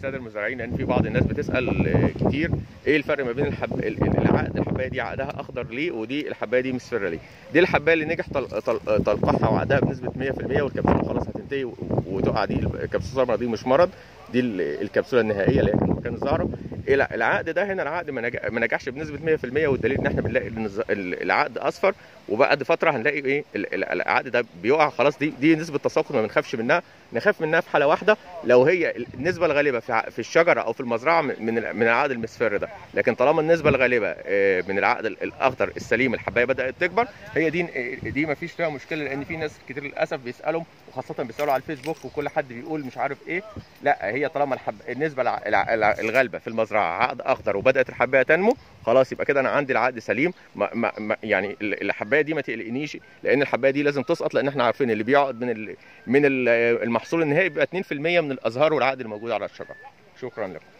للساده المزارعين لان في بعض الناس بتسال آه، كتير ايه الفرق ما بين الحب ال- ال- العقد الحبايه دي عقدها اخضر ليه ودي الحبايه دي مصفره ليه دي الحبايه اللي نجح تل- تل- تلقيحها وعقدها بنسبه 100% والكبسوله خلاص هتنتهي و- وتقع دي الكبسوله السمراء دي مش مرض دي ال- الكبسوله النهائيه اللي هي كانت مكان الزهره الع- العقد ده هنا العقد ما نجح- ما نجحش بنسبه 100% والدليل ان احنا بنلاقي ان الز- ال- العقد اصفر وبعد فتره هنلاقي ايه ال- ال- العقد ده بيقع خلاص دي دي نسبه تساقط ما بنخافش منها نخاف منها في حاله واحده لو هي النسبه الغالبه في ع- في الشجره او في المزرعه من من ال- من العقد المصفر ده لكن طالما النسبه الغالبه آه، من العقد ال- الاخضر السليم الحبايه بدات تكبر هي دي آه، دي ما فيش فيها مشكله لان في ناس كتير للاسف بيسالوا وخاصه بيسالوا على الفيسبوك وكل حد بيقول مش عارف ايه لا هي طالما الحب النسبه الع- الع- الع- الغالبه في المزرعه عقد اخضر وبدات الحبايه تنمو خلاص يبقى كده انا عندي العقد سليم ما ما ما يعني ال- الحبايه دي ما تقلقنيش لان الحبايه دي لازم تسقط لان احنا عارفين اللي بيقعد من ال- من ال- المحصول النهائي بيبقى 2% من الازهار والعقد الموجود على الشجره شكرا لكم